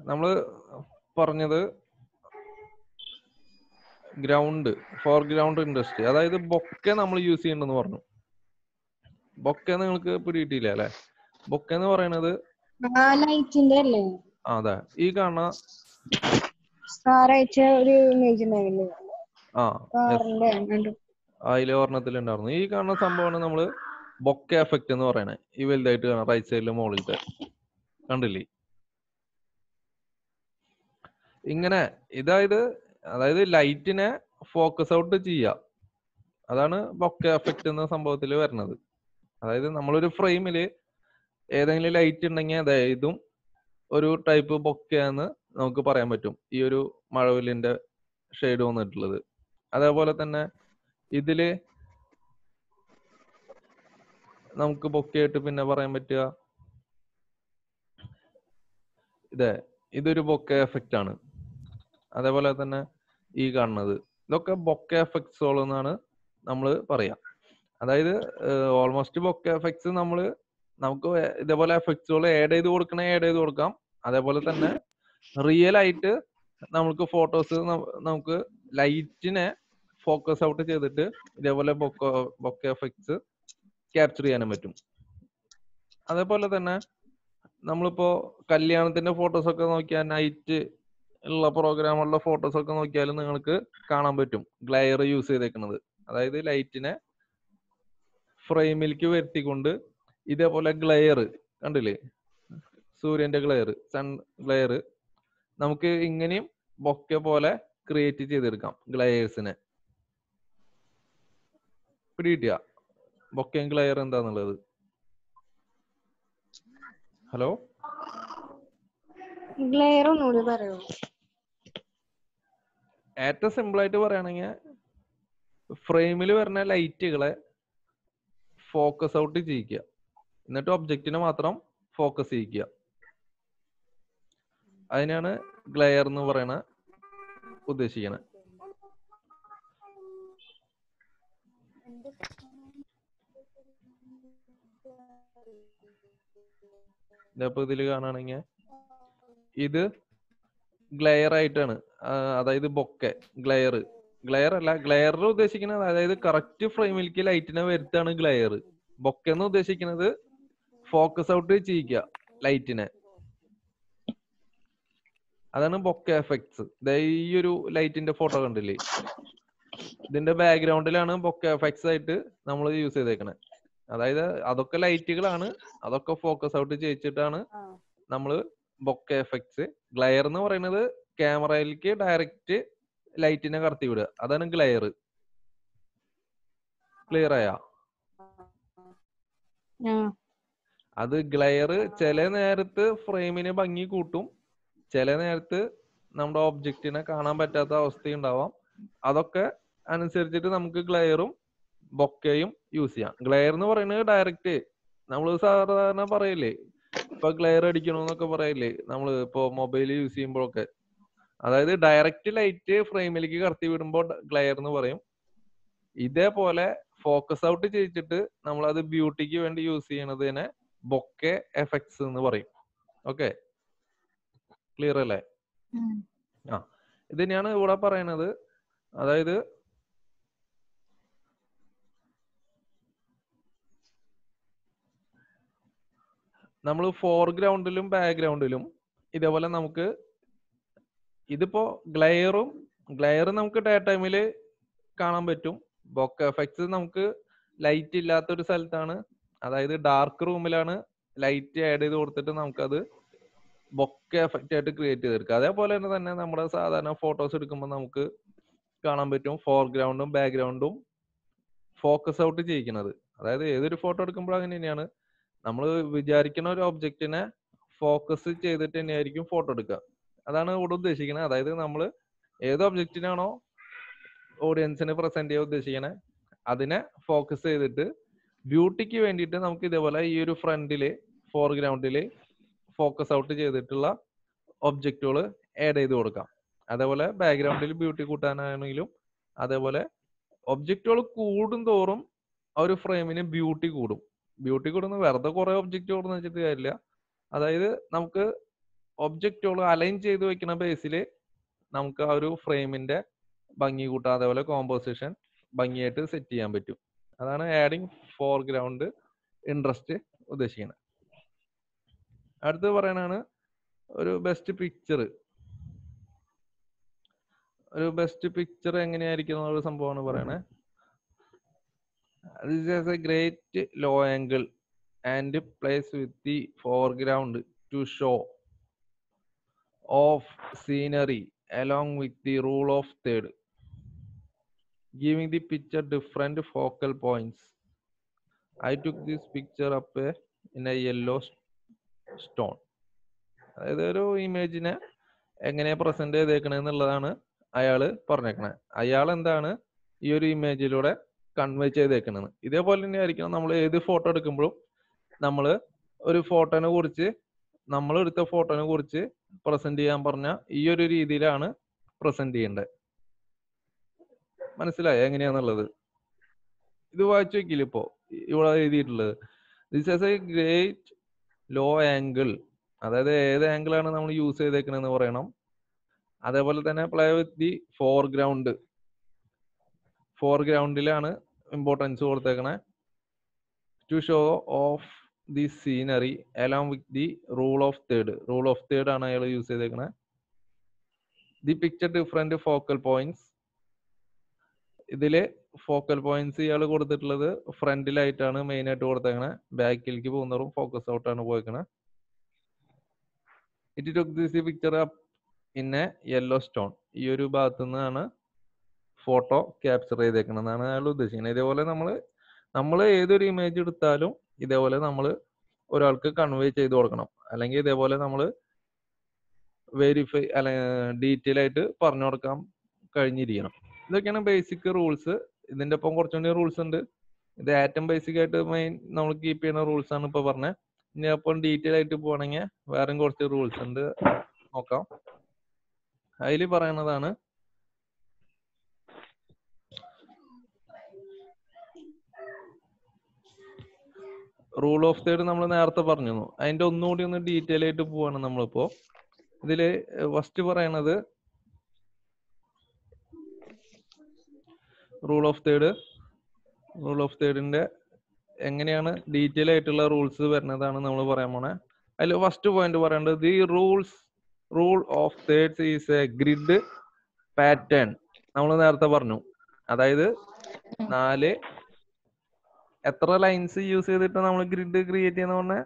നമ്മള് പറഞ്ഞത് ground foreground industry അതായത് ബൊക്കെ നമ്മൾ യൂസ് ചെയ്യണ്ടെന്ന് പറഞ്ഞു ബൊക്കെ നിങ്ങൾക്ക് പിടിയിട്ടില്ല അല്ലെ ബൊക്കെ എന്ന് പറയുന്നത് ആ ലൈറ്റിന്റെ അല്ലേ ആ, അതെ ഈ കാണുന്ന സാർ അയച്ച ഒരു ഇമേജ് ഉണ്ടാവില്ലേ ആ കാറിന്റെ കണ്ടു അതിൽ ഒരെണ്ണത്തിൽ ഉണ്ടായിരുന്നു ഈ കാണുന്ന സംഭവമാണ് നമ്മള് ബൊക്കെ എഫക്റ്റ് എന്ന് പറയണേ ഈ വലുതായിട്ട് കാണാം റൈറ്റ് സൈഡിൽ മുകളിലത്തെ കണ്ടില്ലേ ഇങ്ങനെ ഇതായത് അതായത് ലൈറ്റിനെ ഫോക്കസ് ഔട്ട് ചെയ്യുക അതാണ് ബൊക്കെ എഫക്റ്റ് എന്ന സംഭവത്തിൽ വരുന്നത് അതായത് നമ്മളൊരു ഫ്രെയിമിൽ ഏതെങ്കിലും ലൈറ്റ് ഉണ്ടെങ്കിൽ അതെ ഇതും ഒരു ടൈപ്പ് ബൊക്കെയാന്ന് നമുക്ക് പറയാൻ പറ്റും ഈ ഒരു മഴവില്ലിന്റെ ഷെയ്ഡ് വന്നിട്ടുള്ളത് അതേപോലെ തന്നെ ഇതില് നമുക്ക് ബൊക്കെയായിട്ട് പിന്നെ പറയാൻ പറ്റുക ഇതെ ഇതൊരു ബൊക്കെ എഫക്റ്റ് ആണ് അതേപോലെ തന്നെ ഈ കാണുന്നത് ഇതൊക്കെ ബൊക്കെ എഫക്ട്സുകൾ എന്നാണ് നമ്മൾ പറയാ അതായത് ഓൾമോസ്റ്റ് ബൊക്കെ എഫക്ട്സ് നമ്മൾ നമുക്ക് വേ- ഇതേപോലെ എഫക്ട്സുകൾ ആഡ് ചെയ്ത് കൊടുക്കണേ ആഡ് ചെയ്ത് കൊടുക്കാം അതേപോലെ തന്നെ റിയൽ ആയിട്ട് നമുക്ക് ഫോട്ടോസ് നമുക്ക് ലൈറ്റിനെ ഫോക്കസ് ഔട്ട് ചെയ്തിട്ട് ഇതേപോലെ ബൊക്കെ ബൊക്കെ എഫക്ട്സ് ക്യാപ്ചർ ചെയ്യാനും പറ്റും അതേപോലെ തന്നെ നമ്മളിപ്പോ കല്യാണത്തിന്റെ ഫോട്ടോസ് ഒക്കെ നോക്കിയാൽ നൈറ്റ് ഉള്ള പ്രോഗ്രാമുള്ള ഫോട്ടോസ് ഒക്കെ നോക്കിയാലും നിങ്ങൾക്ക് കാണാൻ പറ്റും ഗ്ലയർ യൂസ് ചെയ്തേക്കുന്നത് അതായത് ലൈറ്റിനെ ഫ്രെയിമിലേക്ക് വരുത്തിക്കൊണ്ട് ഇതേപോലെ ഗ്ലെയർ കണ്ടില്ലേ സൂര്യന്റെ ഗ്ലെയർ സൺ ഗ്ലെയർ നമുക്ക് ഇങ്ങനെയും ബൊക്കെ പോലെ ക്രിയേറ്റ് ചെയ്തെടുക്കാം ഗ്ലെയേഴ്സിനെ പിടികിട്ടിയ ബൊക്കയും ഗ്ലെയർ എന്താന്നുള്ളത് ഹലോ ഗ്ലെയർ ഒന്നുകൂടി പറയോ ഏറ്റവും സിമ്പിൾ ആയിട്ട് പറയുകയാണെങ്കിൽ ഫ്രെയിമിൽ വരുന്ന ലൈറ്റുകളെ ഫോക്കസ് ഔട്ട് ചെയ്യിക്കുക എന്നിട്ട് ഒബ്ജക്റ്റിനെ മാത്രം ഫോക്കസ് ചെയ്യിക്കുക അതിനാണ് ഗ്ലെയർ എന്ന് പറയണ ഉദ്ദേശിക്കണത് ഇതപ്പോ ഇതിൽ കാണുകയാണെങ്കിൽ ഇത് ഗ്ലെയർ ആയിട്ടാണ് ആ, അതായത് ബൊക്കെ ഗ്ലെയർ ഗ്ലെയർ അല്ല ഗ്ലെയർ ഉദ്ദേശിക്കുന്നത് അതായത് കറക്റ്റ് ഫ്രെയിമിലേക്ക് ലൈറ്റിനെ വരുത്താണ് ഗ്ലെയർ ബൊക്കെ എന്ന് ഉദ്ദേശിക്കുന്നത് ഫോക്കസ് ഔട്ട് ചെയ്യിക്കുക ലൈറ്റിനെ അതാണ് ബൊക്കെ എഫക്ട്സ് ഈ ഒരു ലൈറ്റിന്റെ ഫോട്ടോ കണ്ടില്ലേ ഇതിന്റെ ബാക്ക്ഗ്രൗണ്ടിലാണ് ബൊക്കെ എഫക്ട്സ് ആയിട്ട് നമ്മൾ യൂസ് ചെയ്തേക്കണേ അതായത് അതൊക്കെ ലൈറ്റുകളാണ് അതൊക്കെ ഫോക്കസ് ഔട്ട് ചെയ്യിച്ചിട്ടാണ് നമ്മൾ ബൊക്കെ എഫക്ട്സ് ഗ്ലയർ എന്ന് പറയുന്നത് ക്യാമറയിലേക്ക് ഡയറക്റ്റ് ലൈറ്റിനെ കടത്തി വിടുക അതാണ് ഗ്ലയർ ക്ലിയർ ആയാ ആ അത് ഗ്ലയർ ചില നേരത്ത് ഫ്രെയിമിന് ഭംഗി കൂട്ടും ചില നേരത്ത് നമ്മുടെ ഒബ്ജക്റ്റിനെ കാണാൻ പറ്റാത്ത അവസ്ഥയുണ്ടാവാം അതൊക്കെ അനുസരിച്ചിട്ട് നമുക്ക് ഗ്ലയറും ബൊക്കയും യൂസ് ചെയ്യാം ഗ്ലയർ എന്ന് പറയുന്നത് ഡയറക്റ്റ് നമ്മൾ സാധാരണ പറയില്ലേ ഇപ്പൊ ഗ്ലെയർ അടിക്കണമെന്നൊക്കെ പറയില്ലേ നമ്മൾ ഇപ്പൊ മൊബൈൽ യൂസ് ചെയ്യുമ്പോഴൊക്കെ അതായത് ഡയറക്റ്റ് ലൈറ്റ് ഫ്രെയിമിലേക്ക് കടത്തി വിടുമ്പോൾ ഗ്ലെയർ എന്ന് പറയും ഇതേപോലെ ഫോക്കസ് ഔട്ട് ചെയ്യിച്ചിട്ട് നമ്മൾ അത് ബ്യൂട്ടിക്ക് വേണ്ടി യൂസ് ചെയ്യണതിനെ ബൊക്കെ എഫക്ട്സ് എന്ന് പറയും ഓക്കെ ക്ലിയർ അല്ലേ ഉം. ആ ഇത് തന്നെയാണ് ഇവിടെ പറയുന്നത് അതായത് നമ്മൾ ഫോർഗ്രൗണ്ടിലും ബാക്ക്ഗ്രൗണ്ടിലും ഇതേപോലെ നമുക്ക് ഇതിപ്പോ ഗ്ലെയറും ഗ്ലെയർ നമുക്ക് ഡേ ടൈമിൽ കാണാൻ പറ്റും ബൊക്ക എഫക്ട്സ് നമുക്ക് ലൈറ്റ് ഇല്ലാത്ത ഒരു സ്ഥലത്താണ് അതായത് ഡാർക്ക് റൂമിലാണ് ലൈറ്റ് ആഡ് ചെയ്ത് കൊടുത്തിട്ട് നമുക്കത് ബൊക്ക എഫക്റ്റ് ആയിട്ട് ക്രിയേറ്റ് ചെയ്തെടുക്കാം അതേപോലെ തന്നെ തന്നെ നമ്മുടെ സാധാരണ ഫോട്ടോസ് എടുക്കുമ്പോൾ നമുക്ക് കാണാൻ പറ്റും ഫോർഗ്രൗണ്ടും ബാക്ക്ഗ്രൗണ്ടും ഫോക്കസ് ഔട്ട് ചെയ്യിക്കുന്നത് അതായത് ഏതൊരു ഫോട്ടോ എടുക്കുമ്പോഴും അങ്ങനെ തന്നെയാണ് നമ്മൾ വിചാരിക്കുന്ന ഒരു ഒബ്ജക്റ്റിനെ ഫോക്കസ് ചെയ്തിട്ട് തന്നെയായിരിക്കും ഫോട്ടോ എടുക്കുക അതാണ് ഇവിടെ ഉദ്ദേശിക്കുന്നത് അതായത് നമ്മൾ ഏത് ഒബ്ജക്റ്റിനാണോ ഓഡിയൻസിന് പ്രസന്റ് ചെയ്യാൻ ഉദ്ദേശിക്കണേ അതിനെ ഫോക്കസ് ചെയ്തിട്ട് ബ്യൂട്ടിക്ക് വേണ്ടിയിട്ട് നമുക്ക് ഇതേപോലെ ഈ ഒരു ഫ്രണ്ടില് ഫോർഗ്രൗണ്ടില് ഫോക്കസ് ഔട്ട് ചെയ്തിട്ടുള്ള ഒബ്ജക്റ്റുകൾ ആഡ് ചെയ്ത് കൊടുക്കാം അതേപോലെ ബാക്ക്ഗ്രൗണ്ടിൽ ബ്യൂട്ടി കൂട്ടാനാണെങ്കിലും അതേപോലെ ഒബ്ജക്റ്റുകൾ കൂടും തോറും ആ ഒരു ഫ്രെയിമിന് ബ്യൂട്ടി കൂടും ബ്യൂട്ടി കൂടുന്ന വെറുതെ കുറെ ഒബ്ജക്റ്റ് കൂടുന്ന വെച്ചിട്ട് കാര്യമില്ല അതായത് നമുക്ക് ഒബ്ജക്റ്റുകൾ അലൈൻ ചെയ്ത് വെക്കുന്ന ബേസിൽ നമുക്ക് ആ ഒരു ഫ്രെയിമിന്റെ ഭംഗി കൂട്ടാം അതേപോലെ കോമ്പോസിഷൻ ഭംഗിയായിട്ട് സെറ്റ് ചെയ്യാൻ പറ്റും അതാണ് ആഡിങ് ഫോർഗ്രൗണ്ട് ഇൻട്രസ്റ്റ് ഉദ്ദേശിക്കുന്നത് അടുത്ത് പറയാനാണ് ഒരു ബെസ്റ്റ് പിക്ചർ ഒരു ബെസ്റ്റ് പിക്ചർ എങ്ങനെയായിരിക്കും എന്നുള്ള സംഭവമാണ് പറയണേ this is a great low angle and place with the foreground to show off scenery along with the rule of third giving the picture different focal points i took this picture up uh, in a yellow s- stone അതായത് ഒരു ഇമേജിനെ എങ്ങനെ present ചെയ്തേക്കണെന്നുള്ളതാണ് അയാള് പറഞ്ഞേക്കണത് അയാൾ എന്താണ് ഈ ഒരു ഇമേജിലൂടെ convey ചെയ്തേക്കണെന്ന് ഇതേപോലെ തന്നെ ആയിരിക്കണം നമ്മൾ ഏത് ഫോട്ടോ എടുക്കുമ്പോഴും നമ്മൾ ഒരു ഫോട്ടോനെ കുറിച്ച് നമ്മൾ എടുത്ത ഫോട്ടോനെ കുറിച്ച് പ്രസന്റ് ചെയ്യാൻ പറഞ്ഞ ഈ ഒരു രീതിയിലാണ് പ്രസന്റ് ചെയ്യേണ്ടത് മനസ്സിലായോ എങ്ങനെയാന്നുള്ളത് ഇത് വായിച്ചു വെക്കില്ല ഇപ്പോ ഇവിടെ എഴുതിയിട്ടുള്ളത് this as a great low angle അതായത് ഏത് ആംഗിൾ ആണ് നമ്മൾ യൂസ് ചെയ്തേക്കണെന്ന് പറയണം അതേപോലെ തന്നെ പ്ലേ വിത്ത് ദി ഫോർഗ്രൗണ്ട് ഫോർഗ്രൗണ്ടിലാണ് ഇമ്പോർട്ടൻസ് കൊടുത്തേക്കണേ to show off the scenery along with the rule of third rule of third ആണ് അയാൾ യൂസ് ചെയ്തേക്കണേ the picture different focal points ഇതില് ഫോക്കൽ പോയിന്റ്സ് ഇയാൾ കൊടുത്തിട്ടുള്ളത് ഫ്രണ്ടിലായിട്ടാണ് മെയിൻ ആയിട്ട് കൊടുത്തേക്കണേ ബാക്കിലേക്ക് പോകുന്നതും ഫോക്കസ് ഔട്ട് ആണ് പോയേക്കണേ it took this picture up in a yellow stone ഈ ഒരു ഭാഗത്തു നിന്നാണ് ഫോട്ടോ ക്യാപ്ചർ ചെയ്തേക്കണെന്നാണ് അയാൾ ഉദ്ദേശിക്കുന്നത് ഇതേപോലെ നമ്മൾ നമ്മൾ ഏതൊരു ഇമേജ് എടുത്താലും ഇതേപോലെ നമ്മൾ ഒരാൾക്ക് കൺവേ ചെയ്ത് കൊടുക്കണം അല്ലെങ്കിൽ ഇതേപോലെ നമ്മൾ വെരിഫൈ അല്ല ഡീറ്റെയിൽ ആയിട്ട് പറഞ്ഞു കൊടുക്കാൻ കഴിഞ്ഞിരിക്കണം ഇതൊക്കെയാണ് ബേസിക് റൂൾസ് ഇതിന്റെ ഒപ്പം കുറച്ചുകൂടി റൂൾസ് ഉണ്ട് ഇത് ഏറ്റവും ബേസിക് ആയിട്ട് മെയിൻ നമ്മൾ കീപ്പ് ചെയ്യുന്ന റൂൾസ് ആണ് ഇപ്പൊ പറഞ്ഞത് ഇനി അപ്പം ഡീറ്റെയിൽ ആയിട്ട് പോകണമെങ്കിൽ വേറെയും കുറച്ച് റൂൾസ് ഉണ്ട് നോക്കാം അതിൽ പറയുന്നതാണ് റൂൾ ഓഫ് തേർഡ് നമ്മൾ നേരത്തെ പറഞ്ഞു അതിന്റെ ഒന്നുകൂടി ഒന്ന് ഡീറ്റെയിൽ ആയിട്ട് പോവാണ് നമ്മളിപ്പോ ഇതില് ഫസ്റ്റ് പറയണത് rule of third rule of തേർഡിന്റെ എങ്ങനെയാണ് ഡീറ്റെയിൽ ആയിട്ടുള്ള റൂൾസ് വരുന്നതാണ് നമ്മൾ പറയാൻ പോണേ അതിൽ ഫസ്റ്റ് പോയിന്റ് പറയേണ്ടത് the rules rule of thirds is a grid pattern നമ്മൾ നേരത്തെ പറഞ്ഞു അതായത് നാല് എത്ര ലൈൻസ് യൂസ് ചെയ്തിട്ട് നമ്മൾ ഗ്രിഡ് ക്രിയേറ്റ് ചെയ്യുന്ന പറഞ്ഞ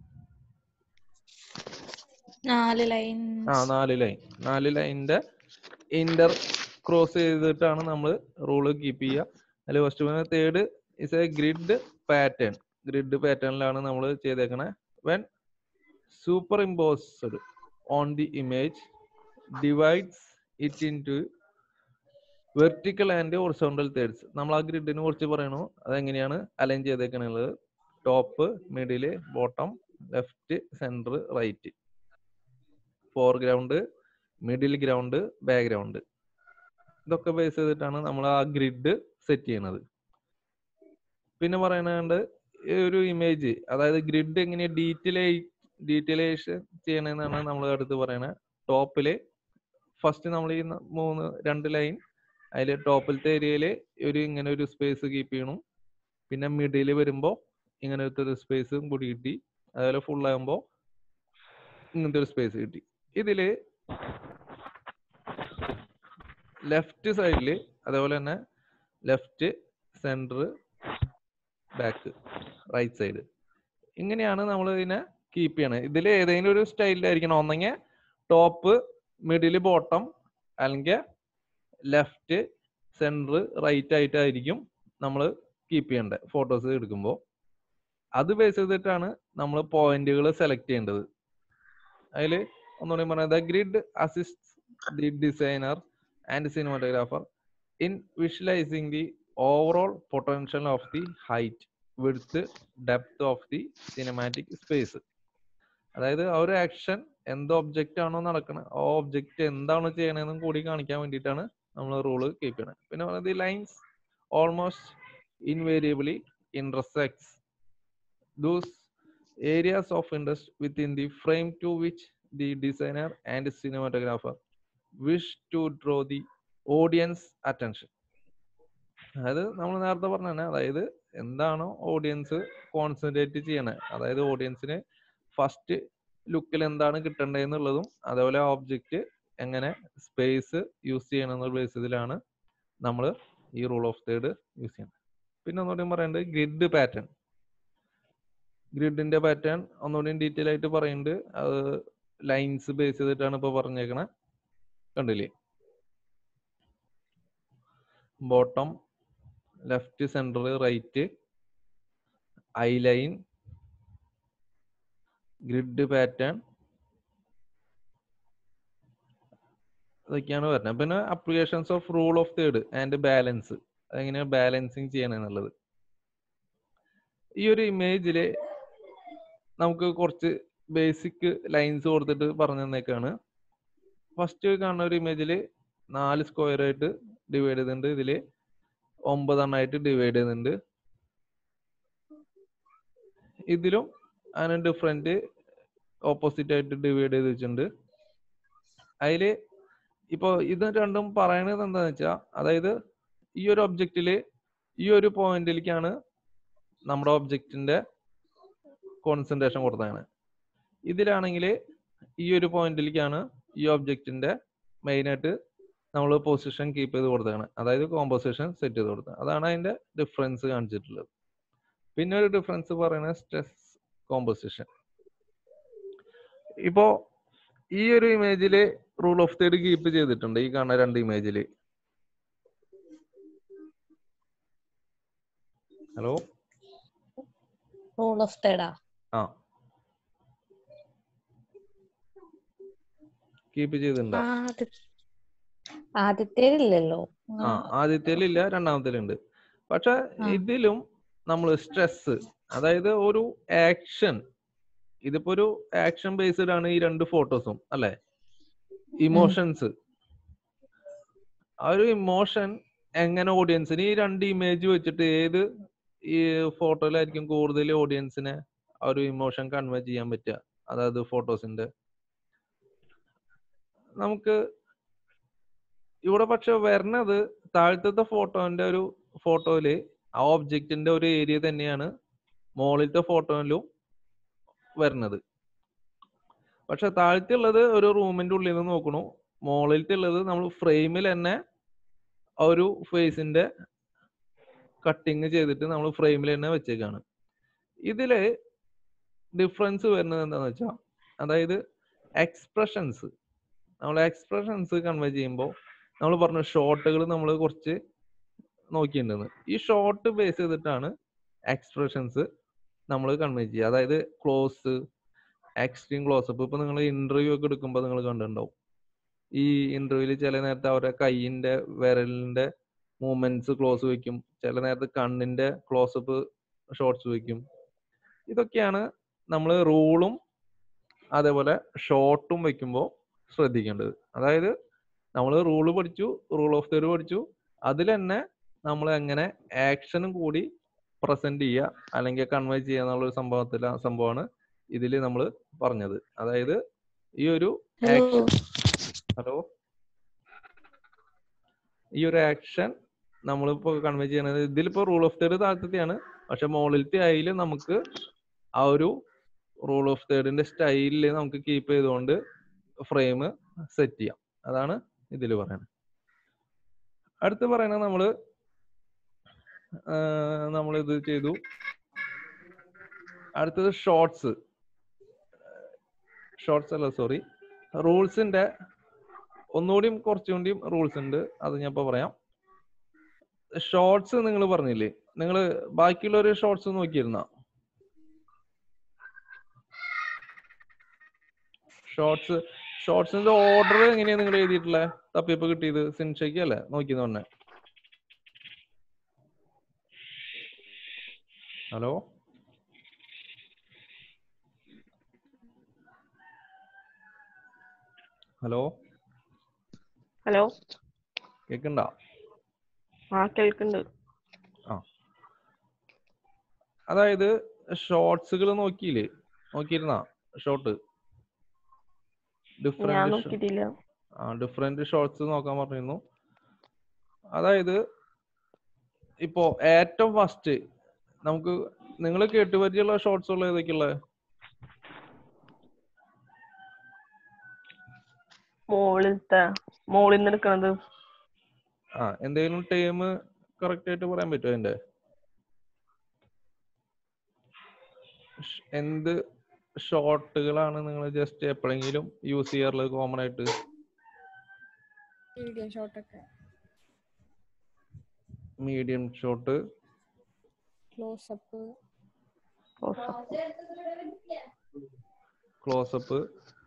നാല് ലൈൻ ആ നാല് ലൈൻ നാല് ലൈനിന്റെ ഇന്റർ ക്രോസ് ചെയ്തിട്ടാണ് നമ്മൾ റൂള് കീപ്പ് ചെയ്യുക അതിൽ first third is a grid pattern grid പാറ്റേണിലാണ് നമ്മൾ ചെയ്തേക്കണേ when superimposed on the image divides it into vertical and horizontal thirds നമ്മൾ ആ ഗ്രിഡിനെ കുറിച്ച് പറയണു അതെങ്ങനെയാണ് അലൈൻ ചെയ്തേക്കണുള്ളത് top middle bottom left centre right foreground middle ground background ഇതൊക്കെ ബേസ് ചെയ്തിട്ടാണ് നമ്മൾ ആ ഗ്രിഡ് സെറ്റ് ചെയ്യണത് പിന്നെ പറയുന്നുണ്ട് ഈ ഒരു ഇമേജ് അതായത് ഗ്രിഡ് എങ്ങനെ ഡീറ്റെയിൽ ഡീറ്റെയിലേഷൻ ചെയ്യണമെന്നാണ് നമ്മൾ അടുത്ത് പറയണത് ടോപ്പില് ഫസ്റ്റ് നമ്മൾ ഈ ന- മൂന്ന് രണ്ട് ലൈൻ അതിൽ ടോപ്പിലത്തെ ഏരിയയിൽ ഒരു ഇങ്ങനെ ഒരു സ്പേസ് കീപ്പ് ചെയ്യണം പിന്നെ മിഡിൽ വരുമ്പോൾ ഇങ്ങനത്തെ ഒരു സ്പേസും കൂടി കിട്ടി അതുപോലെ ഫുൾ ആകുമ്പോൾ ഇങ്ങനത്തെ ഒരു സ്പേസ് കിട്ടി ഇതില് ലെഫ്റ്റ് സൈഡിൽ അതേപോലെ തന്നെ left centre back right side ഇങ്ങനെയാണ് നമ്മൾ ഇതിനെ കീപ്പ് ചെയ്യണത് ഇതിൽ ഏതെങ്കിലും ഒരു സ്റ്റൈലിലായിരിക്കണം ഒന്നെങ്കിൽ ടോപ്പ് മിഡിൽ ബോട്ടം അല്ലെങ്കിൽ ലെഫ്റ്റ് സെന്റർ റൈറ്റ് ആയിട്ടായിരിക്കും നമ്മൾ കീപ്പ് ചെയ്യേണ്ടത് ഫോട്ടോസ് എടുക്കുമ്പോൾ അത് ബേസ് ചെയ്തിട്ടാണ് നമ്മൾ പോയിന്റുകൾ സെലക്ട് ചെയ്യേണ്ടത് അതിൽ ഒന്നുകൂടി പറഞ്ഞത് grid assist the designer and cinematographer in visualising the overall potential of the height width depth of the cinematic space അതായത് ആ ഒരു ആക്ഷൻ എന്ത് ഒബ്ജക്റ്റ് ആണോ നടക്കുന്നത് ആ ഒബ്ജക്റ്റ് എന്താണ് ചെയ്യണതെന്നും കൂടി കാണിക്കാൻ വേണ്ടിയിട്ടാണ് നമ്മൾ റൂള് കീപ്പ് ചെയ്യണത് പിന്നെ പറയുന്നത് the lines almost invariably intersects those areas of interest within the frame to which the designer and cinematographer wish to draw the audience attention അതായത് നമ്മൾ നേരത്തെ പറഞ്ഞ തന്നെ അതായത് എന്താണോ ഓഡിയൻസ് കോൺസെൻട്രേറ്റ് ചെയ്യണത് അതായത് ഓഡിയൻസിന് ഫസ്റ്റ് ലുക്കിൽ എന്താണ് കിട്ടേണ്ടതെന്നുള്ളതും അതേപോലെ ഓബ്ജക്റ്റ് എങ്ങനെ സ്പേസ് യൂസ് ചെയ്യണം എന്നുള്ള ബേസിസിലാണ് നമ്മൾ ഈ റൂൾ ഓഫ് തേർഡ് യൂസ് ചെയ്യുന്നത് പിന്നെ ഒന്നുകൂടി പറയുന്നത് ഗ്രിഡ് പാറ്റേൺ ഗ്രിഡിന്റെ പാറ്റേൺ ഒന്നുകൂടി ഡീറ്റെയിൽ ആയിട്ട് പറയുന്നുണ്ട് അത് ലൈൻസ് ബേസ് ചെയ്തിട്ടാണ് ഇപ്പൊ പറഞ്ഞേക്കണേ കണ്ടില്ലേ bottom left centre right eye line grid pattern ഇതൊക്കെയാണ് വരുന്നത് പിന്നെ applications of rule of third and balance അതെങ്ങനെയാണ് ബാലൻസിങ് ചെയ്യണം എന്നുള്ളത് ഈ ഒരു ഇമേജില് നമുക്ക് കുറച്ച് ബേസിക് ലൈൻസ് കൊടുത്തിട്ട് പറഞ്ഞു തന്നേക്കാണ് ഫസ്റ്റ് കാണുന്ന ഒരു ഇമേജിൽ നാല് സ്ക്വയർ ആയിട്ട് ഡിവൈഡ് ചെയ്തിട്ടുണ്ട് ഇതില് ഒമ്പതെണ്ണമായിട്ട് ഡിവൈഡ് ചെയ്യുന്നുണ്ട് ഇതിലും അതിന് ഡിഫറെന്റ് ഓപ്പോസിറ്റ് ആയിട്ട് ഡിവൈഡ് ചെയ്ത് വെച്ചിട്ടുണ്ട് അതില് ഇപ്പൊ ഇത് രണ്ടും പറയണത് എന്താന്ന് വെച്ചാൽ അതായത് ഈ ഒരു ഒബ്ജക്റ്റില് ഈ ഒരു പോയിന്റിലേക്കാണ് നമ്മുടെ ഒബ്ജക്റ്റിന്റെ കോൺസെൻട്രേഷൻ കൊടുത്തതാണ് ഇതിലാണെങ്കിൽ ഈ ഒരു പോയിന്റിലേക്കാണ് ഈ ഒബ്ജക്റ്റിന്റെ മെയിൻ ആയിട്ട് നമ്മൾ പൊസിഷൻ കീപ്പ് ചെയ്ത് കൊടുത്തതാണ് അതായത് കോമ്പോസിഷൻ സെറ്റ് ചെയ്ത് കൊടുത്തത് അതാണ് അതിന്റെ ഡിഫറൻസ് കാണിച്ചിട്ടുള്ളത് പിന്നെ ഒരു ഡിഫറൻസ് പറയുന്നത് സ്ട്രെസ് കോമ്പോസിഷൻ ഇപ്പോ ഈ ഒരു ഇമേജില് റൂൾ ഓഫ് തേർഡ് കീപ്പ് ചെയ്തിട്ടുണ്ട് ഈ കാണുന്ന രണ്ട് ഇമേജില് ഹലോ റൂൾ ഓഫ് തേർഡാ ആ കീപ്പ് ചെയ്തിട്ടുണ്ടോ ആദ്യത്തേതില്ലല്ലോ ആ ആദ്യത്തേലില്ല രണ്ടാമത്തേലുണ്ട് പക്ഷെ ആ. ഇതിലും നമ്മൾ സ്ട്രെസ് അതായത് ഒരു ആക്ഷൻ ഇതിപ്പോ ഒരു ആക്ഷൻ ബേസ്ഡ് ആണ് ഈ രണ്ട് ഫോട്ടോസും അല്ലെ ഇമോഷൻസ് ആ ഒരു ഇമോഷൻ എങ്ങനെ ഓഡിയൻസിന് ഈ രണ്ട് ഇമേജ് വെച്ചിട്ട് ഏത് ഈ ഫോട്ടോയിലായിരിക്കും കൂടുതൽ ഓഡിയൻസിനെ ആ ഒരു ഇമോഷൻ കൺവേ ചെയ്യാൻ പറ്റുക അതായത് ഫോട്ടോസിന്റെ നമുക്ക് ഇവിടെ പക്ഷെ വരണത് താഴത്തെ ഫോട്ടോന്റെ ഒരു ഫോട്ടോയില് ആ ഒബ്ജക്റ്റിന്റെ ഒരു ഏരിയ തന്നെയാണ് മുകളിലത്തെ ഫോട്ടോയിലും വരുന്നത് പക്ഷെ താഴത്തെ ഉള്ളത് ഒരു റൂമിന്റെ ഉള്ളിൽ നിന്ന് നോക്കണു മുകളിലത്തെ ഉള്ളത് നമ്മൾ ഫ്രെയിമിൽ തന്നെ ആ ഒരു ഫേസിന്റെ കട്ടിങ് ചെയ്തിട്ട് നമ്മൾ ഫ്രെയിമിൽ തന്നെ വെച്ചേക്കാണ് ഇതില് ഡിഫറൻസ് വരുന്നത് എന്താന്ന് വെച്ചാൽ അതായത് എക്സ്പ്രഷൻസ് നമ്മൾ എക്സ്പ്രഷൻസ് കൺവേ ചെയ്യുമ്പോൾ നമ്മൾ പറഞ്ഞു ഷോട്ടുകൾ നമ്മൾ കുറച്ച് നോക്കിയിട്ടുണ്ടെന്ന് ഈ ഷോട്ട് ബേസ് ചെയ്തിട്ടാണ് എക്സ്പ്രഷൻസ് നമ്മൾ കൺവേ ചെയ്യുക അതായത് ക്ലോസ് എക്സ്ട്രീം ക്ലോസ് അപ്പ് ഇപ്പൊ നിങ്ങൾ ഇന്റർവ്യൂ ഒക്കെ എടുക്കുമ്പോൾ നിങ്ങൾ കണ്ടിട്ടുണ്ടാവും ഈ ഇന്റർവ്യൂവിൽ ചില നേരത്തെ അവരെ കൈയിന്റെ വിരലിന്റെ മൂവ്മെന്റ്സ് ക്ലോസ് വെക്കും ചില നേരത്തെ കണ്ണിന്റെ ക്ലോസപ്പ് ഷോർട്സ് വെക്കും ഇതൊക്കെയാണ് നമ്മൾ റൂളും അതേപോലെ ഷോർട്ടും വെക്കുമ്പോൾ ശ്രദ്ധിക്കേണ്ടത് അതായത് നമ്മൾ റൂള് പഠിച്ചു റൂൾ ഓഫ് തേർഡ് പഠിച്ചു അതിൽ തന്നെ നമ്മൾ എങ്ങനെ ആക്ഷനും കൂടി പ്രസന്റ് ചെയ്യുക അല്ലെങ്കിൽ കൺവേ ചെയ്യുക എന്നുള്ള ഒരു സംഭവത്തിൽ സംഭവമാണ് ഇതിൽ നമ്മൾ പറഞ്ഞത് അതായത് ഈ ഒരു ഹലോ ഹലോ ഈ ഒരു ആക്ഷൻ നമ്മളിപ്പോ കൺവേ ചെയ്യണത് ഇതിലിപ്പോ റൂൾ ഓഫ് തേർഡ് താഴ്ത്തത്തെയാണ് പക്ഷെ മുകളിലത്തെ അതിൽ നമുക്ക് ആ ഒരു റൂൾ ഓഫ് തേർഡിന്റെ സ്റ്റൈലിൽ നമുക്ക് കീപ്പ് ചെയ്തുകൊണ്ട് ഫ്രെയിം സെറ്റ് ചെയ്യാം അതാണ് ഇതിൽ പറയുന്നത് അടുത്ത് പറയുന്നത് നമ്മള് നമ്മൾ ഇത് ചെയ്തു അടുത്തത് ഷോർട്സ് ഷോർട്സ് അല്ല സോറി റൂൾസിന്റെ ഒന്നുകൂടിയും കുറച്ചുകൂടിയും റൂൾസ് ഉണ്ട് അത് ഞാൻ ഇപ്പൊ പറയാം ഷോർട്സ് നിങ്ങൾ പറഞ്ഞില്ലേ നിങ്ങൾ ബാക്കിയുള്ള ഒരു ഷോർട്സ് നോക്കിയിരുന്ന ഷോർട്സ് ഷോർട്സിന്റെ ഓർഡർ എങ്ങനെയാ നിങ്ങൾ എഴുതിയിട്ടുള്ളത് തപ്പിയപ്പോ കിട്ടിയത് സിൻഷയ്ക്ക് അല്ലേ നോക്കിയെന്ന് പറഞ്ഞേ ഹലോ ഹലോ ഹലോ കേക്കണ്ട ആ കേൾക്കുന്നുണ്ട് അതായത് ഷോർട്സുകൾ നോക്കിയില്ലേ നോക്കിയിരുന്ന ഷോർട്ട് ഞാൻ ഡിഫറെന്റ് നോക്കിയിട്ടില്ല ആ ഡിഫറെന്റ് ഷോർട്സ് നോക്കാൻ പറഞ്ഞിരുന്നു അതായത് ഇപ്പോ ഏറ്റവും ഫസ്റ്റ് നമുക്ക് നിങ്ങൾ കേട്ടുപരിചയമുള്ള ഷോർട്സ് ഉള്ള ഏതൊക്കെയുള്ള മോളിലത്തെ മോളിൽ നിന്ന് എടുക്കണത് ആ എന്തെങ്കിലും ടൈം കറക്റ്റ് ആയിട്ട് പറയാൻ പറ്റുമോ അതിന്റെ ഷ്- എന്ത് ഷോട്ടുകളാണ് നിങ്ങൾ ജസ്റ്റ് എപ്പോഴെങ്കിലും യൂസ് ചെയ്യാറുള്ളത് കോമൺ ആയിട്ട് മീഡിയം ഷോട്ടൊക്കെ medium shot closeup closeup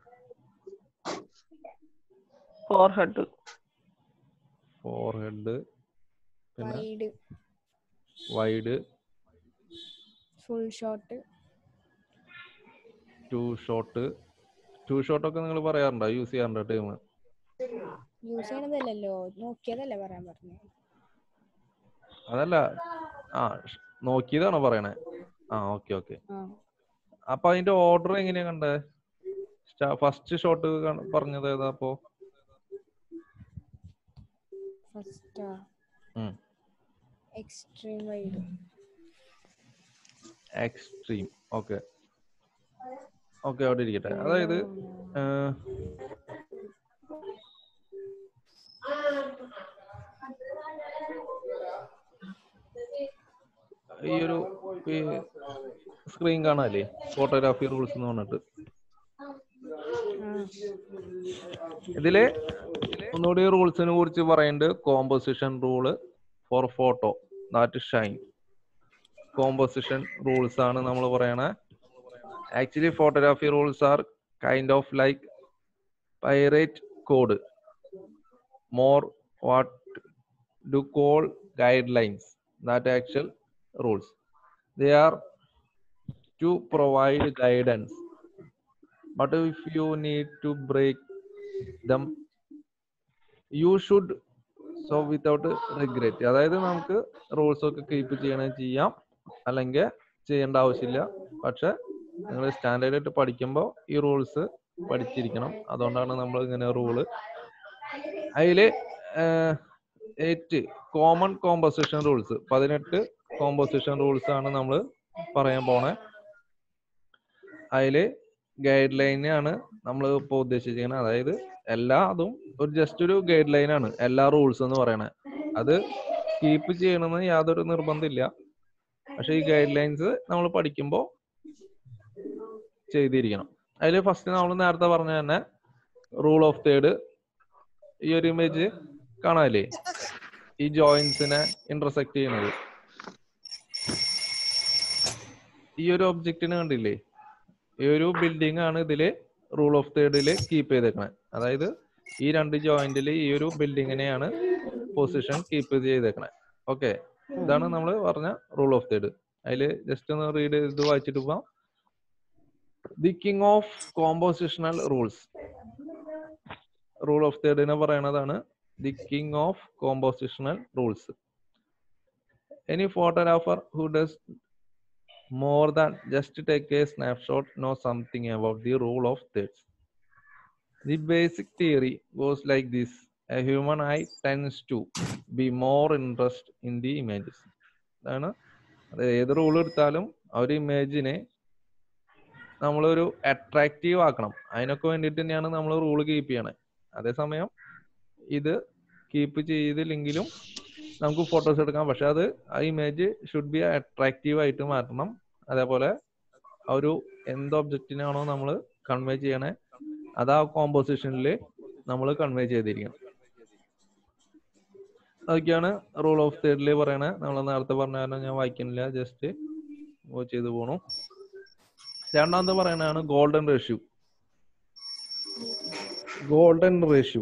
forehead forehead പിന്നെ wide wide full shot two shot two shot ഒക്കെ നിങ്ങൾ പറയാറുണ്ടോ യൂസ് ചെയ്യാറുണ്ടോ ടൈം യൂസ് ചെയ്യണതല്ലല്ലോ നോക്കിയതല്ലേ പറയാൻ പറഞ്ഞത് അതല്ല ആ ഷ്- നോക്കിയതാണോ പറയണേ ആ ഓക്കെ ഓക്കെ ആ അപ്പൊ അതിന്റെ ഓർഡർ എങ്ങനെയാ കണ്ടേ ഫസ്റ്റ് ഷോട്ട് പറഞ്ഞത് ഏതാ അപ്പോ ഫസ്റ്റാ ഉം. Extreme wide extreme okay okay അവിടെ ഇരിക്കട്ടെ അതായത് ഏഹ്, ഈ ഒരു സ്ക്രീൻ കാണാല്ലേ ഫോട്ടോഗ്രാഫി റൂൾസ് എന്ന് പറഞ്ഞിട്ട് ഇതില് ഒന്നുകൂടി റൂൾസിനെ കുറിച്ച് പറയുന്നുണ്ട് composition rule for photo that shine composition rules ആണ് നമ്മൾ പറയണേ actually photography rules are kind of like pirate code more what do call guidelines that actual rules they are to provide guidance but if you need to break them you should so without regret അതായത് നമുക്ക് rules ഒക്കെ keep ചെയ്യണേ ചെയ്യാം അല്ലെങ്കിൽ ചെയ്യേണ്ട ആവശ്യമില്ല പക്ഷെ നിങ്ങൾ സ്റ്റാൻഡേർഡ് ആയിട്ട് പഠിക്കുമ്പോൾ ഈ റൂൾസ് പഠിച്ചിരിക്കണം അതുകൊണ്ടാണ് നമ്മൾ ഇങ്ങനെ റൂള് അതില് എയ്റ്റ് കോമൺ കോമ്പോസിഷൻ റൂൾസ് പതിനെട്ട് കോമ്പോസിഷൻ റൂൾസ് ആണ് നമ്മൾ പറയാൻ പോണേ അതില് ഗൈഡ് ലൈനാണ് നമ്മൾ ഇപ്പോൾ ഉദ്ദേശിച്ചിരിക്കുന്നത് അതായത് എല്ലാ അതും ഒരു ജസ്റ്റ് ഒരു ഗൈഡ് ലൈൻ ആണ് എല്ലാ റൂൾസ് എന്ന് പറയണേ അത് കീപ്പ് ചെയ്യണമെന്ന് യാതൊരു നിർബന്ധമില്ല പക്ഷെ ഈ ഗൈഡ് ലൈൻസ് നമ്മൾ പഠിക്കുമ്പോൾ ചെയ്തിരിക്കണം അതിൽ ഫസ്റ്റ് നമ്മൾ നേരത്തെ പറഞ്ഞ തന്നെ റൂൾ ഓഫ് തേർഡ് ഈ ഒരു ഇമേജ് കാണാല്ലേ ഈ ജോയിന്റ്സിനെ ഇന്റർസെക്ട് ചെയ്യണത് ഈ ഒരു ഒബ്ജക്റ്റിന് കണ്ടില്ലേ ഈ ഒരു ബിൽഡിംഗ് ആണ് ഇതില് റൂൾ ഓഫ് തേർഡില് കീപ്പ് ചെയ്തേക്കണത് അതായത് ഈ രണ്ട് ജോയിന്റിൽ ഈ ഒരു ബിൽഡിങ്ങിനെയാണ് പൊസിഷൻ കീപ്പ് ചെയ്തേക്കണത് ഓക്കെ ഇതാണ് നമ്മൾ പറഞ്ഞ റൂൾ ഓഫ് തേർഡ് അതിൽ ജസ്റ്റ് ഒന്ന് റീഡ് ചെയ്ത് വായിച്ചിട്ട് പോവാം the king of compositional rules rule of തേർഡിനെ പറയണതാണ് the king of compositional rules any photographer who does more than just take a snapshot know something about the rule of thirds the basic theory goes like this a human eye tends to be more interested in the images അതാണ് അത് ഏത് rule എടുത്താലും ആ ഒരു ഇമേജിനെ നമ്മളൊരു attractive ആക്കണം അതിനൊക്കെ വേണ്ടിയിട്ട് തന്നെയാണ് നമ്മൾ റൂൾ കീപ്പ് ചെയ്യണത് അതേസമയം ഇത് കീപ്പ് ചെയ്തില്ലെങ്കിലും നമുക്ക് ഫോട്ടോസ് എടുക്കാം പക്ഷെ അത് ആ ഇമേജ് ഷുഡ് ബി അട്രാക്റ്റീവ് ആയിട്ട് മാറ്റണം അതേപോലെ ആ ഒരു എന്ത് ഒബ്ജക്റ്റിനാണോ നമ്മൾ കൺവേ ചെയ്യണേ അത് ആ കോമ്പോസിഷനിൽ നമ്മൾ കൺവേ ചെയ്തിരിക്കണം അതൊക്കെയാണ് റൂൾ ഓഫ് തേർഡിൽ പറയണേ നമ്മൾ നേരത്തെ പറഞ്ഞ കാരണം ഞാൻ വായിക്കുന്നില്ല ജസ്റ്റ് ചെയ്തു പോണു രണ്ടാമത്തെ പറയണതാണ് golden ratio golden ratio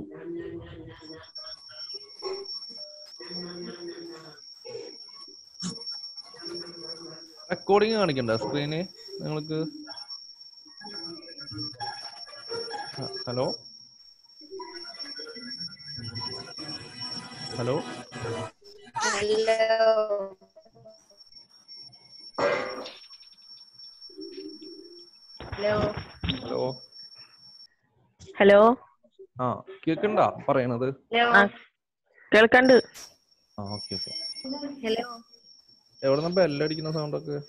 recording കാണിക്കണ്ട സ്ക്രീന് നിങ്ങൾക്ക് hello hello hello hello hello ആ കേക്കണ്ട പറയണത് ആ കേൾക്കണ്ട് ആ ഓക്കെ ഓക്കെ ഹലോ എവിടെ നിന്ന് ബെല്ലടിക്കുന്ന സൗണ്ട് ഒക്കെ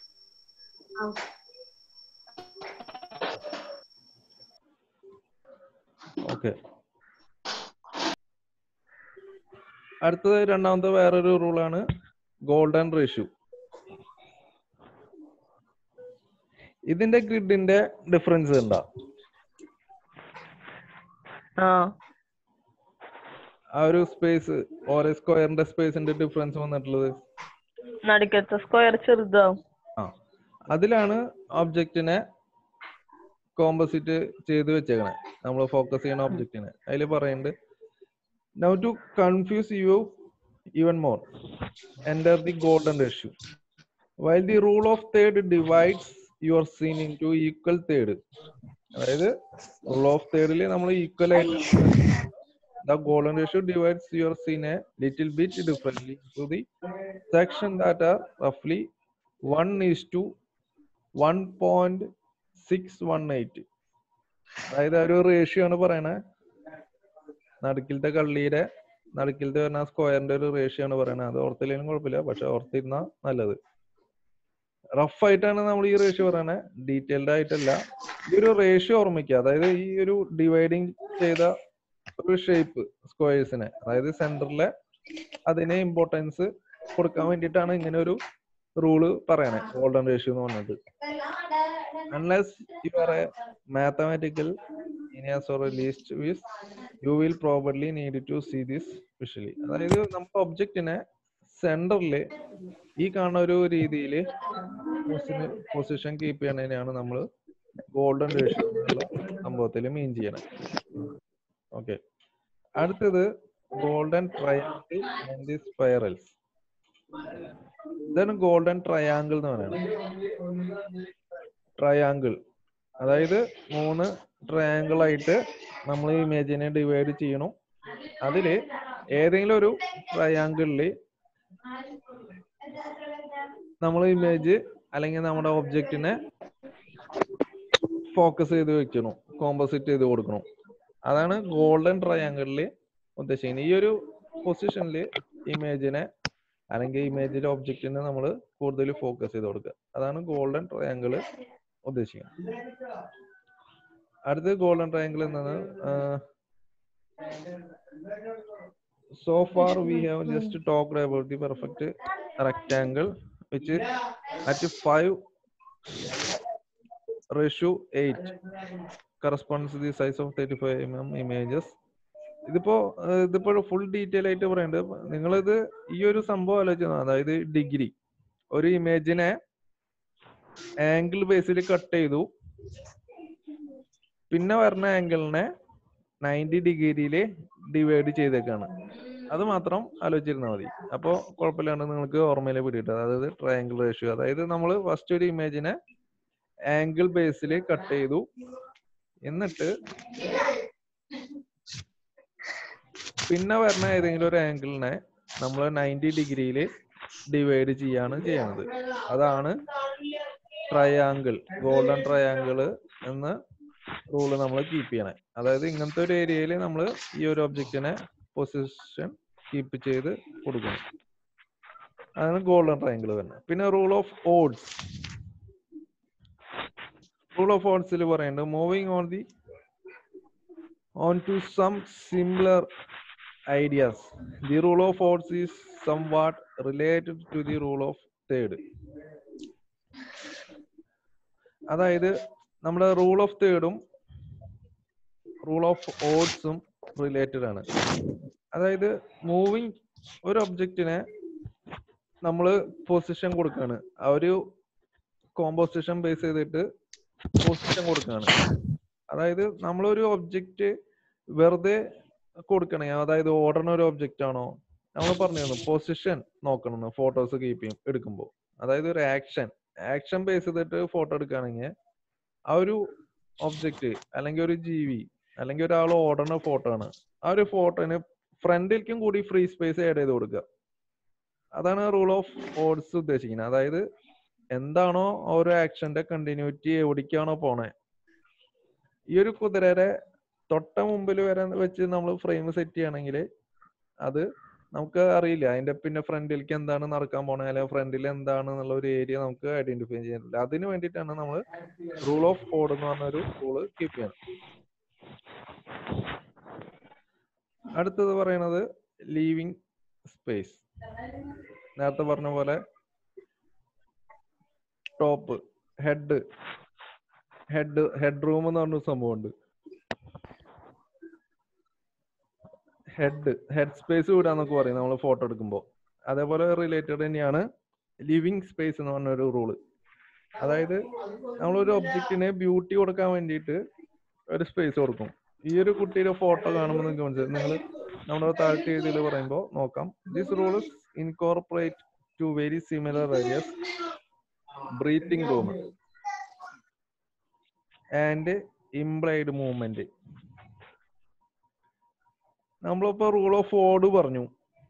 ഓക്കെ അടുത്തത് രണ്ടാമത്തെ വേറൊരു റൂളാണ് ഗോൾഡൻ റേഷ്യൂ ഇതിന്റെ ഗ്രിഡിന്റെ ഡിഫറൻസ് ഉണ്ടാ ആ ആ ഒരു സ്പേസ് ഓരോ സ്ക്വയറിന്റെ സ്പേസിന്റെ ഡിഫറൻസ് വന്നിട്ടുള്ളത് നടുക്കത്തെ സ്ക്വയർ ചെറുതാവും ആ അതിലാണ് ഒബ്ജക്റ്റിനെ കോമ്പോസിറ്റ് ചെയ്ത് വെച്ചേക്കണേ നമ്മൾ ഫോക്കസ് ചെയ്യുന്ന ഒബ്ജക്റ്റിനെ അതിൽ പറയുന്നുണ്ട് now to confuse you even more enter the golden ratio while the rule of third divides your scene in two equal third അതായത് റൂൾ ഓഫ് തേർഡിൽ നമ്മൾ ഈക്വൽ ആയിട്ട് the golden ratio divides your scene a little bit differently to the section that are roughly 1 is to 1.618 അതായത് ആ ഒരു ratio ആണ് പറയണേ നടുക്കിലത്തെ കള്ളിയുടെ നടുക്കിലത്തെ വരുന്ന സ്ക്വയറിന്റെ ഒരു റേഷ്യോ ആണ് പറയണത് അത് ഓർത്തില്ലെങ്കിലും കുഴപ്പമില്ല പക്ഷെ ഓർത്തിരുന്ന നല്ലത് റഫ് ആയിട്ടാണ് നമ്മൾ ഈ റേഷ്യോ പറയണേ ഡീറ്റെയിൽഡ് ആയിട്ടല്ല ഈ ഒരു റേഷ്യോ ഓർമ്മിക്കുക അതായത് ഈ ഒരു ഡിവൈഡിങ് ചെയ്ത ഒരു ഷേപ്പ് സ്ക്വയേഴ്സിനെ അതായത് സെന്ററിലെ അതിനെ ഇമ്പോർട്ടൻസ് കൊടുക്കാൻ വേണ്ടിയിട്ടാണ് ഇങ്ങനെ ഒരു റൂള് പറയണേ ഗോൾഡൻ റേഷ്യോ എന്ന് പറഞ്ഞത് unless you are a mathematical genius or least whiz you will probably need to see this visually അതായത് നമ്മുടെ ഒബ്ജക്റ്റിനെ സെന്ററിൽ ഈ കാണുന്ന ഒരു രീതിയിൽ പൊസിഷൻ കീപ്പ് ചെയ്യണതിനെയാണ് നമ്മൾ ഗോൾഡൻ റേഷ്യോ എന്നുള്ള സംഭവത്തിൽ മീൻ ചെയ്യണം ഓക്കെ അടുത്തത് ഗോൾഡൻ ട്രയാങ്കിൾ ആൻഡ് സ്പൈറൽസ് ഇതാണ് ഗോൾഡൻ ട്രയാങ്കിൾ എന്ന് പറയുന്നത് ട്രയാങ്കിൾ അതായത് മൂന്ന് ട്രയാങ്കിൾ ആയിട്ട് നമ്മൾ ഇമേജിനെ ഡിവൈഡ് ചെയ്യണം അതില് ഏതെങ്കിലും ഒരു ട്രയാങ്കിളില് നമ്മൾ ഇമേജ് അല്ലെങ്കിൽ നമ്മുടെ ഒബ്ജക്റ്റിനെ ഫോക്കസ് ചെയ്ത് വെക്കണം കോമ്പോസിറ്റ് ചെയ്ത് കൊടുക്കണം അതാണ് ഗോൾഡൻ ട്രയാങ്കിളിൽ ഉദ്ദേശിക്കുന്നത് ഈ ഒരു പൊസിഷനിൽ ഇമേജിനെ അല്ലെങ്കിൽ ഇമേജിലെ ഒബ്ജക്റ്റിനെ നമ്മൾ കൂടുതൽ ഫോക്കസ് ചെയ്ത് കൊടുക്കുക അതാണ് ഗോൾഡൻ ട്രയാങ്കിൾ ഉദ്ദേശിക്കുന്നത് അടുത്ത ഗോൾഡൻ ട്രയാങ്കിൾ എന്നത് so far we have just talked about the perfect rectangle which at five ratio eight corresponds to the size of 35 mm images ഇതിപ്പോ ഏഹ് ഇതിപ്പോ ഫുൾ ഡീറ്റെയിൽ ആയിട്ട് പറയുന്നുണ്ട് നിങ്ങളിത് ഈ ഒരു സംഭവം ആലോചിച്ചാൽ അതായത് ഡിഗ്രി ഒരു ഇമേജിനെ ആംഗിൾ ബേസിൽ കട്ട് ചെയ്തു പിന്നെ വരുന്ന ആംഗിളിനെ നയൻറ്റി ഡിഗ്രിയിൽ ഡിവൈഡ് ചെയ്തേക്കാണ് അത് മാത്രം ആലോചിച്ചിരുന്നാൽ മതി അപ്പോൾ കുഴപ്പമില്ലാണ്ട് നിങ്ങൾക്ക് ഓർമ്മയിൽ പിടികിട്ടും അതായത് ട്രയാങ്കിൾ റേഷ്യോ അതായത് നമ്മൾ ഫസ്റ്റ് ഒരു ഇമേജിനെ ആംഗിൾ ബേസിൽ കട്ട് ചെയ്തു എന്നിട്ട് പിന്നെ വരുന്ന ഏതെങ്കിലും ഒരു ആംഗിളിനെ നമ്മൾ നയൻറ്റി ഡിഗ്രിയിൽ ഡിവൈഡ് ചെയ്യാണ് ചെയ്യുന്നത് അതാണ് ട്രയാങ്കിൾ ഗോൾഡൻ ട്രയാങ്കിൾ എന്ന റൂള് നമ്മൾ കീപ്പ് ചെയ്യണേ അതായത് ഇങ്ങനത്തെ ഒരു ഏരിയയിൽ നമ്മൾ ഈ ഒരു ഒബ്ജക്റ്റിനെ പൊസിഷൻ കീപ്പ് ചെയ്ത് കൊടുക്കണം അതാണ് ഗോൾഡൻ ട്രയാങ്കിൾ വരുന്നത് പിന്നെ rule of odds rule of ഓഡ്സിൽ പറയുന്നുണ്ട് moving on the on to some similar ideas the rule of odds is somewhat related to the rule of third അതായത് നമ്മുടെ റൂൾ ഓഫ് തേർഡും റൂൾ ഓഫ് ഓഡ്സും related ആണ് അതായത് moving ഒരു ഒബ്ജക്റ്റിനെ നമ്മൾ പൊസിഷൻ കൊടുക്കാണ് ആ ഒരു കോമ്പോസിഷൻ ബേസ് ചെയ്തിട്ട് പൊസിഷൻ കൊടുക്കുകയാണ് അതായത് നമ്മളൊരു ഒബ്ജക്റ്റ് വെറുതെ കൊടുക്കണേ അതായത് ഓടണ ഒരു ഒബ്ജക്റ്റ് ആണോ നമ്മൾ പറഞ്ഞിരുന്നു പൊസിഷൻ നോക്കണം ഫോട്ടോസ് കീപ്പ് ചെയ്യും എടുക്കുമ്പോൾ അതായത് ഒരു ആക്ഷൻ ആക്ഷൻ ബേസ് ചെയ്തിട്ട് ഫോട്ടോ എടുക്കുകയാണെങ്കിൽ ആ ഒരു ഒബ്ജക്റ്റ് അല്ലെങ്കിൽ ഒരു ജീവി അല്ലെങ്കിൽ ഒരാൾ ഓടണ ഫോട്ടോ ആണ് ആ ഒരു ഫോട്ടോന് ഫ്രണ്ടിലേക്കും കൂടി ഫ്രീ സ്പേസ് ആഡ് ചെയ്ത് കൊടുക്കുക അതാണ് റൂൾ ഓഫ് ഓഡ്സ് ഉദ്ദേശിക്കുന്നത് അതായത് എന്താണോ ഓരോ ആക്ഷന്റെ കണ്ടിന്യൂറ്റി എവിടേക്കാണോ പോണേ ഈ ഒരു കുതിരയുടെ തൊട്ട മുമ്പിൽ വരെ വെച്ച് നമ്മൾ ഫ്രെയിം സെറ്റ് ചെയ്യണമെങ്കിൽ അത് നമുക്ക് അറിയില്ല അതിന്റെ പിന്നെ ഫ്രണ്ടിലേക്ക് എന്താണ് നടക്കാൻ പോണേ അല്ലെങ്കിൽ ഫ്രണ്ടിൽ എന്താണ് എന്നുള്ള ഒരു ഏരിയ നമുക്ക് ഐഡന്റിഫൈ ചെയ്യാനില്ല അതിന് വേണ്ടിയിട്ടാണ് നമ്മൾ റൂൾ ഓഫ് ഓഡ് എന്ന് പറഞ്ഞ ഒരു റൂള് കീപ്പ് ചെയ്യണം അടുത്തത് പറയണത് ലീവിങ് സ്പേസ് നേരത്തെ പറഞ്ഞ പോലെ top head head head room എന്ന് പറഞ്ഞ സംഭവമുണ്ട് ഹെഡ് ഹെഡ് സ്പേസ് വിടാന്നൊക്കെ പറയും നമ്മൾ ഫോട്ടോ എടുക്കുമ്പോൾ അതേപോലെ റിലേറ്റഡ് തന്നെയാണ് ലിവിങ് സ്പേസ് എന്ന് പറഞ്ഞ ഒരു റൂള് അതായത് നമ്മളൊരു ഒബ്ജക്റ്റിന് ബ്യൂട്ടി കൊടുക്കാൻ വേണ്ടിയിട്ട് ഒരു സ്പേസ് കൊടുക്കും ഈ ഒരു കുട്ടിയുടെ ഫോട്ടോ കാണുമ്പോൾ നിങ്ങൾക്ക് മനസ്സിലാവും നിങ്ങൾ നമ്മുടെ താഴത്തെ രീതിയിൽ പറയുമ്പോൾ നോക്കാം this rules incorporate to very similar areas breathing room and implied movement നമ്മളിപ്പോ റൂൾ ഓഫ് ഓഡ് പറഞ്ഞു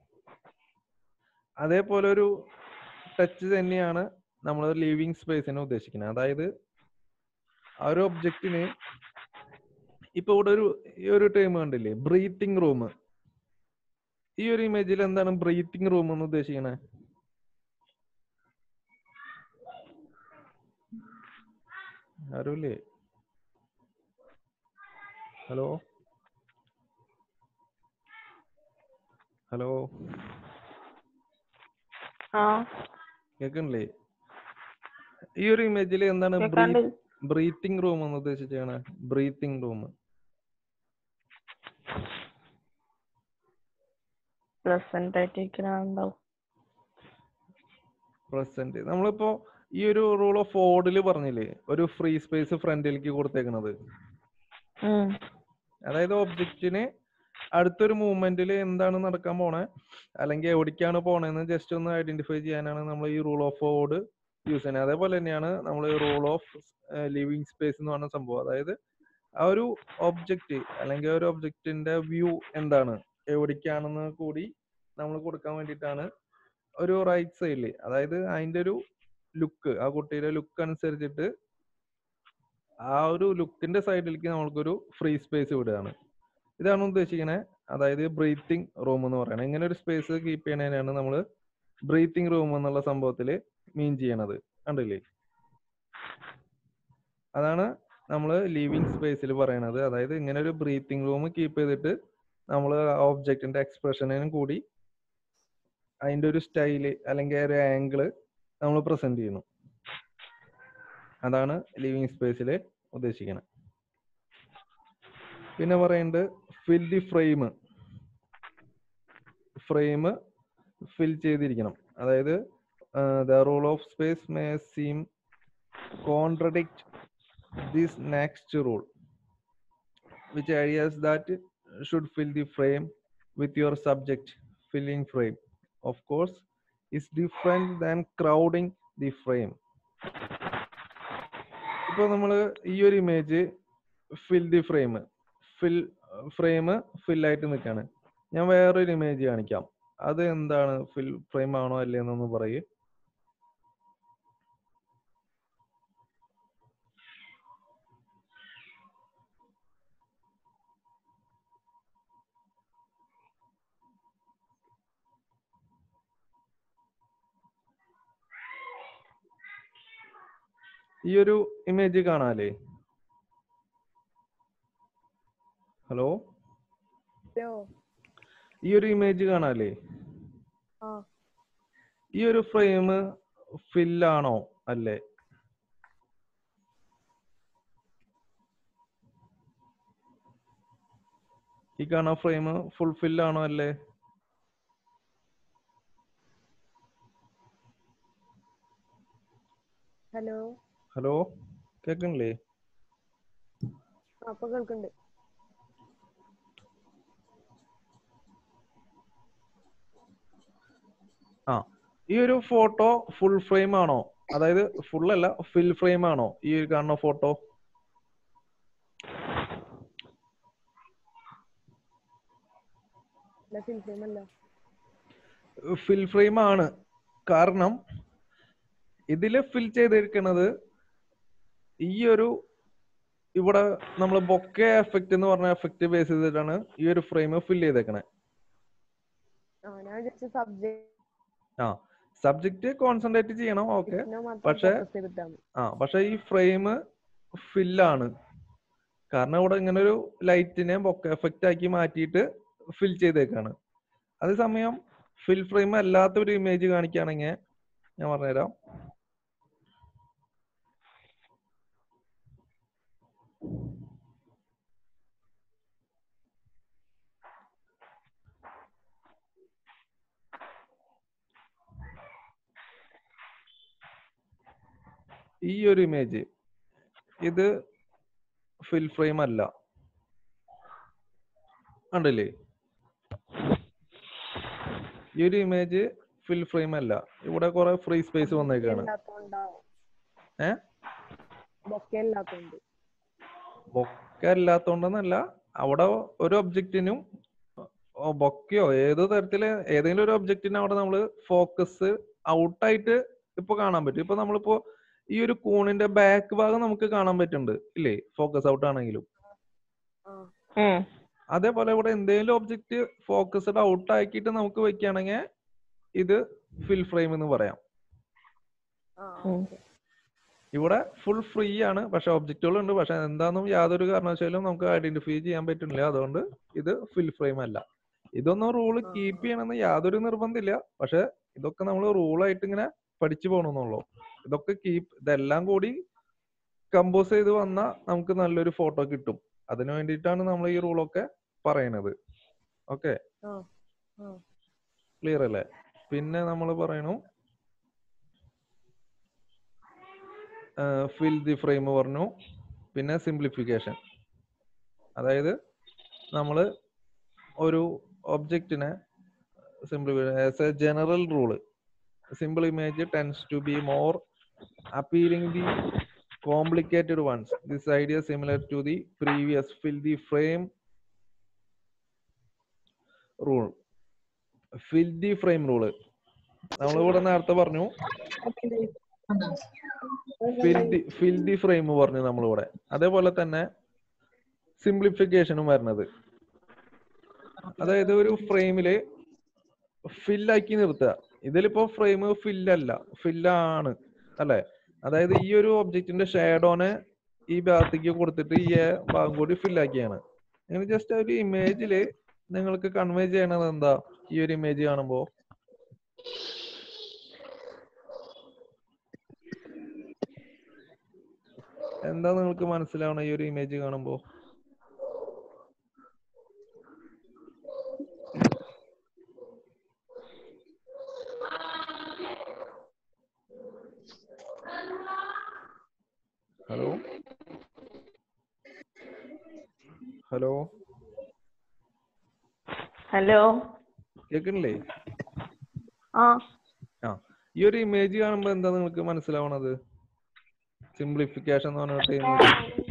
അതേപോലെ ഒരു ടച്ച് തന്നെയാണ് നമ്മൾ ലിവിങ് സ്പേസിനെ ഉദ്ദേശിക്കുന്നത് അതായത് ആ ഒരു ഒബ്ജക്റ്റിന് ഇപ്പൊ ഇവിടെ ഒരു ഈ ഒരു ടൈം കണ്ടില്ലേ ബ്രീത്തിങ് റൂം ഈ ഒരു ഇമേജിൽ എന്താണ് ബ്രീത്തിങ് റൂം എന്ന് ഉദ്ദേശിക്കണേ ആരുമില്ലേ ഹലോ ഹലോ ആ കേൾക്കണില്ലേ ഈ ഒരു ഇമേജിൽ എന്താണ് കേൾക്കാണ്ട് ബ്രീത്തിങ് റൂം എന്ന് ഉദ്ദേശിച്ചാണ് ബ്രീത്തിങ് റൂം പ്ലസന്റ് ആയിട്ടിരിക്കണുണ്ടാവും പ്രസന്റ് നമ്മളിപ്പോ ഈ ഒരു റൂൾ ഓഫ് ഓർഡിൽ പറഞ്ഞില്ലേ ഒരു ഫ്രീ സ്പേസ് ഫ്രണ്ടിലേക്ക് കൊടുത്തേക്കണത് ഉം അതായത് ഒബ്ജക്റ്റിന് അടുത്തൊരു മൂവ്മെന്റിൽ എന്താണ് നടക്കാൻ പോണേ അല്ലെങ്കിൽ എവിടേക്കാണ് പോണേന്ന് ജസ്റ്റ് ഒന്ന് ഐഡന്റിഫൈ ചെയ്യാനാണ് നമ്മൾ ഈ റൂൾ ഓഫ് ഓഡ് യൂസ് ചെയ്യുന്നത് അതേപോലെ തന്നെയാണ് നമ്മൾ റൂൾ ഓഫ് ലിവിങ് സ്പേസ് എന്ന് പറഞ്ഞ സംഭവം അതായത് ആ ഒരു ഒബ്ജക്റ്റ് അല്ലെങ്കിൽ ഒരു ഒബ്ജക്റ്റിന്റെ വ്യൂ എന്താണ് എവിടേക്കാണെന്ന് കൂടി നമ്മൾ കൊടുക്കാൻ വേണ്ടിയിട്ടാണ് ഒരു റൈറ്റ് സൈഡിൽ അതായത് അതിന്റെ ഒരു ലുക്ക് ആ കുട്ടിയുടെ ലുക്ക് അനുസരിച്ചിട്ട് ആ ഒരു ലുക്കിന്റെ സൈഡിലേക്ക് നമ്മൾക്കൊരു ഫ്രീ സ്പേസ് വിടുകയാണ് ഇതാണ് ഉദ്ദേശിക്കുന്നത് അതായത് ബ്രീത്തിങ് റൂം എന്ന് പറയുന്നത് ഇങ്ങനെ ഒരു സ്പേസ് കീപ്പ് ചെയ്യണതിനാണ് നമ്മൾ ബ്രീത്തിങ് റൂം എന്നുള്ള സംഭവത്തിൽ മീൻ ചെയ്യണത് കണ്ടില്ലേ അതാണ് നമ്മൾ ലിവിങ് സ്പേസിൽ പറയണത് അതായത് ഇങ്ങനെ ഒരു ബ്രീത്തിങ് റൂം കീപ്പ് ചെയ്തിട്ട് നമ്മൾ ഓബ്ജക്റ്റിന്റെ എക്സ്പ്രഷനും കൂടി അതിന്റെ ഒരു സ്റ്റൈല് അല്ലെങ്കിൽ ഒരു ആംഗിള് നമ്മൾ പ്രസന്റ് ചെയ്യുന്നു അതാണ് ലിവിങ് സ്പേസിൽ ഉദ്ദേശിക്കുന്നത് പിന്നെ പറയുന്നത് fill the frame frame fill ചെയ്തിരിക്കണം അതായത് the rule of space may seem contradict this next rule which ideas that should fill the frame with your subject filling frame of course is different than crowding the frame ഇപ്പൊ നമ്മൾ ഈ ഒരു image fill the frame fill frame fill ആയിട്ട് നിൽക്കാണ് ഞാൻ വേറൊരു image കാണിക്കാം അത് എന്താണ് ഫിൽ ഫ്രെയിം ആണോ അല്ലേ എന്നൊന്ന് പറയൂ ഈ ഒരു ഇമേജ് കാണാല്ലേ ഹലോ ഹലോ ഈ ഒരു ഇമേജ് കാണാല്ലേ ആ ഈ ഒരു ഫ്രെയിം ഫില്ലാണോ അല്ലേ ഈ കാണുന്ന ഫ്രെയിം ഫുൾ ഫില്ലാണോ അല്ലേ ഹലോ ഹലോ കേക്കണില്ലേ അപ്പൊ കേൾക്കുന്നുണ്ട് ആ ഈ ഒരു ഫോട്ടോ ഫുൾ ഫ്രെയിം ആണോ അതായത് ഫുൾ അല്ല ഫിൽ ഫ്രെയിം ആണോ ഈ ഒരു കാണുന്ന ഫോട്ടോ അല്ല ഫിൽ ഫ്രെയിം അല്ല ഫിൽ ഫ്രെയിം ആണ് കാരണം ഇതില് ഫിൽ ചെയ്തിരിക്കുന്നത് ഈ ഒരു ഇവിടെ നമ്മൾ ബൊക്കെ എഫക്റ്റ് എന്ന് പറഞ്ഞ എഫക്റ്റ് ബേസ് ചെയ്തിട്ടാണ് ഈ ഒരു ഫ്രെയിം ഫിൽ ചെയ്തേക്കണേ ആ ഞാൻ ജസ്റ്റ് സബ്ജക്ട് ആ സബ്ജക്റ്റ് കോൺസെൻട്രേറ്റ് ചെയ്യണം ഓക്കെ മാത്രം പക്ഷേ- ഫോക്കസ് ചെയ്തിട്ടാണ് ആ പക്ഷെ ഈ ഫ്രെയിം ഫില്ലാണ് കാരണം ഇവിടെ ഇങ്ങനെ ഒരു ലൈറ്റിനെ ബൊക്കെ എഫക്റ്റ് ആക്കി മാറ്റിയിട്ട് ഫിൽ ചെയ്തേക്കാണ് അതേസമയം ഫിൽ ഫ്രെയിം അല്ലാത്ത ഒരു ഇമേജ് കാണിക്കുകയാണെങ്കിൽ ഞാൻ പറഞ്ഞുതരാം ഈ ഒരു ഇമേജ് ഇത് ഫിൽ ഫ്രെയിം അല്ല കണ്ടില്ലേ ഈ ഒരു ഇമേജ് ഫിൽ ഫ്രെയിം അല്ല ഇവിടെ കുറെ ഫ്രീ സ്പേസ് വന്നേക്കാണ് ഇല്ലാത്തോണ്ടാവും ഏ ബൊക്കെ ഇല്ലാത്തോണ്ട് ബൊക്കെ അല്ലാത്തോണ്ടെന്നല്ല അവിടെ ഒരു ഒബ്ജക്റ്റിനും ബൊക്കയോ ഏത് തരത്തില് ഏതെങ്കിലും ഒരു ഒബ്ജക്റ്റിന് അവിടെ നമ്മൾ ഫോക്കസ് ഔട്ടായിട്ട് ഇപ്പൊ കാണാൻ പറ്റും ഇപ്പൊ നമ്മളിപ്പോ ഈ ഒരു കൂണിന്റെ ബാക്ക് ഭാഗം നമുക്ക് കാണാൻ പറ്റുന്നുണ്ട് ഇല്ലേ ഫോക്കസ് ഔട്ട് ആണെങ്കിലും ആ ഉം. അതേപോലെ ഇവിടെ എന്തെങ്കിലും ഒബ്ജക്റ്റ് ഫോക്കസ്ഡ് ഔട്ട് ആക്കിയിട്ട് നമുക്ക് വെക്കുകയാണെങ്കിൽ ഇത് ഫിൽ ഫ്രെയിം എന്ന് പറയാം ആ ഉം. okay. ഇവിടെ ഫുൾ ഫ്രീ ആണ് പക്ഷെ ഒബ്ജക്റ്റുകൾ ഉണ്ട് പക്ഷെ എന്താണെന്നും യാതൊരു കാരണവശാലും നമുക്ക് ഐഡന്റിഫൈ ചെയ്യാൻ പറ്റുന്നില്ല അതുകൊണ്ട് ഇത് ഫിൽ ഫ്രെയിം അല്ല ഇതൊന്നും റൂള് ആ. കീപ്പ് ചെയ്യണമെന്ന് യാതൊരു നിർബന്ധമില്ല പക്ഷെ ഇതൊക്കെ നമ്മൾ റൂളായിട്ട് ഇങ്ങനെ പഠിച്ചു പോകണമെന്നുള്ളൂ ഇതൊക്കെ കീപ്പ് ഇതെല്ലാം കൂടി കമ്പോസ് ചെയ്ത് വന്നാൽ നമുക്ക് നല്ലൊരു ഫോട്ടോ കിട്ടും അതിനു വേണ്ടിയിട്ടാണ് നമ്മൾ ഈ റൂളൊക്കെ പറയണത് ഓക്കെ ആ ആ ക്ലിയർ അല്ലേ പിന്നെ നമ്മൾ പറയണു ഫിൽ ദി ഫ്രെയിം പറഞ്ഞു പിന്നെ സിംപ്ലിഫിക്കേഷൻ അതായത് നമ്മൾ ഒരു ഒബ്ജക്റ്റിനെ simplify as a general rule simple image tends to be more appealing the complicated ones this idea similar to the previous fill the frame rule fill the frame rule നമ്മളിവിടെ നേരത്തെ പറഞ്ഞു fill the fill the frame പറഞ്ഞു നമ്മളിവിടെ അതേപോലെ തന്നെ സിംപ്ലിഫിക്കേഷനും വരുന്നത് അതായത് ഒരു ഫ്രെയിമില് ഫില്ലാക്കി നിർത്തുക ഇതിലിപ്പോ ഫ്രെയിം ഫില്ലല്ല ഫില്ലാണ് അല്ലെ അതായത് ഈ ഒരു ഒബ്ജക്റ്റിന്റെ ഷാഡോനെ ഈ ഭാഗത്തേക്ക് കൊടുത്തിട്ട് ഈ ഭാഗം കൂടി ഫില്ലാക്കിയാണ് അങ്ങനെ ജസ്റ്റ് ഒരു ഇമേജില് നിങ്ങൾക്ക് കൺവേ ചെയ്യണത് എന്താ ഈ ഒരു ഇമേജ് കാണുമ്പോ എന്താ നിങ്ങൾക്ക് മനസ്സിലാവണ ഈ ഒരു ഇമേജ് കാണുമ്പോ ഹലോ ഹലോ ഹലോ കേൾക്കണില്ലേ ആ ആ ഈ ഒരു ഇമേജ് കാണുമ്പോ എന്താ നിങ്ങൾക്ക് മനസ്സിലാവണത് സിംപ്ലിഫിക്കേഷൻ എന്ന് പറഞ്ഞിട്ട് image.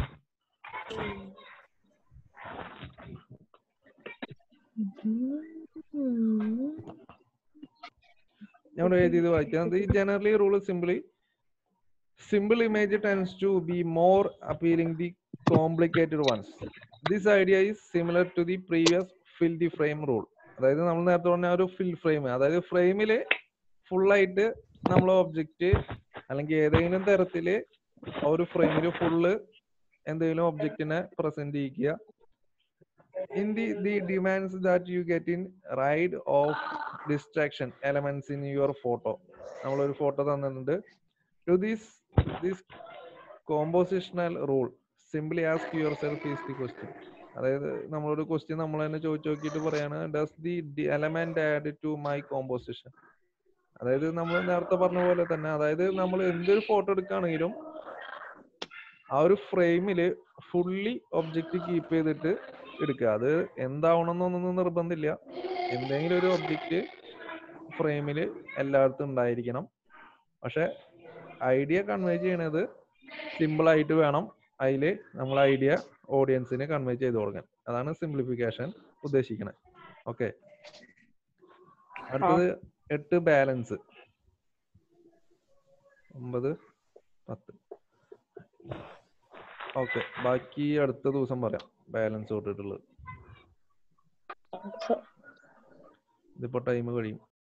ഞാൻ ഇവിടെ എഴുതിയത് വായിക്കാം ഈ generally rule simply simple image tends to be more appealing the complicated ones this idea is similar to the previous fill the frame rule അതായത് നമ്മൾ നേരത്തെ പറഞ്ഞ ആ ഒരു ഫിൽ ഫ്രെയിം അതായത് ഫ്രെയിമില് ഫുൾ ആയിട്ട് നമ്മൾ ഒബ്ജക്റ്റ് അല്ലെങ്കിൽ ഏതെങ്കിലും തരത്തില് ആ ഒരു ഫ്രെയിമില് ഫുള്ള് എന്തെങ്കിലും ഒബ്ജക്റ്റിനെ പ്രസന്റ് ചെയ്യിക്കുക in the the demands that you get in ride of distraction elements in your photo നമ്മളൊരു ഫോട്ടോ തന്നിട്ടുണ്ട് to this this compositional rule simply ask yourself is the question അതായത് നമ്മളൊരു ക്വസ്റ്റ്യൻ നമ്മൾ തന്നെ ചോദിച്ചു നോക്കിയിട്ട് പറയാണ് does the element add to my composition അതായത് നമ്മൾ നേരത്തെ പറഞ്ഞ പോലെ തന്നെ അതായത് നമ്മൾ എന്തൊരു ഫോട്ടോ എടുക്കുകയാണെങ്കിലും ആ ഒരു ഫ്രെയിമില് ഫുള്ളി ഒബ്ജക്റ്റ് കീപ്പ് ചെയ്തിട്ട് എടുക്കുക അത് എന്താവണമെന്നൊന്നും നിർബന്ധമില്ല എന്തെങ്കിലും ഒരു ഒബ്ജക്റ്റ് ഫ്രെയിമിൽ എല്ലായിടത്തും ഉണ്ടായിരിക്കണം പക്ഷെ ഐഡിയ കൺവേ ചെയ്യണത് സിമ്പിൾ ആയിട്ട് വേണം അതിൽ നമ്മൾ ഐഡിയ ഓഡിയൻസിന് കൺവേ ചെയ്ത് കൊടുക്കാൻ അതാണ് സിംപ്ലിഫിക്കേഷൻ ഉദ്ദേശിക്കുന്നത് ഓക്കെ അടുത്തത് എട്ട് ബാലൻസ് ഒമ്പത് പത്ത് ഓക്കെ ബാക്കി അടുത്ത ദിവസം പറയാം ബാലൻസ് തൊട്ടിട്ടുള്ളത് ഇതിപ്പോ ടൈം കഴിയും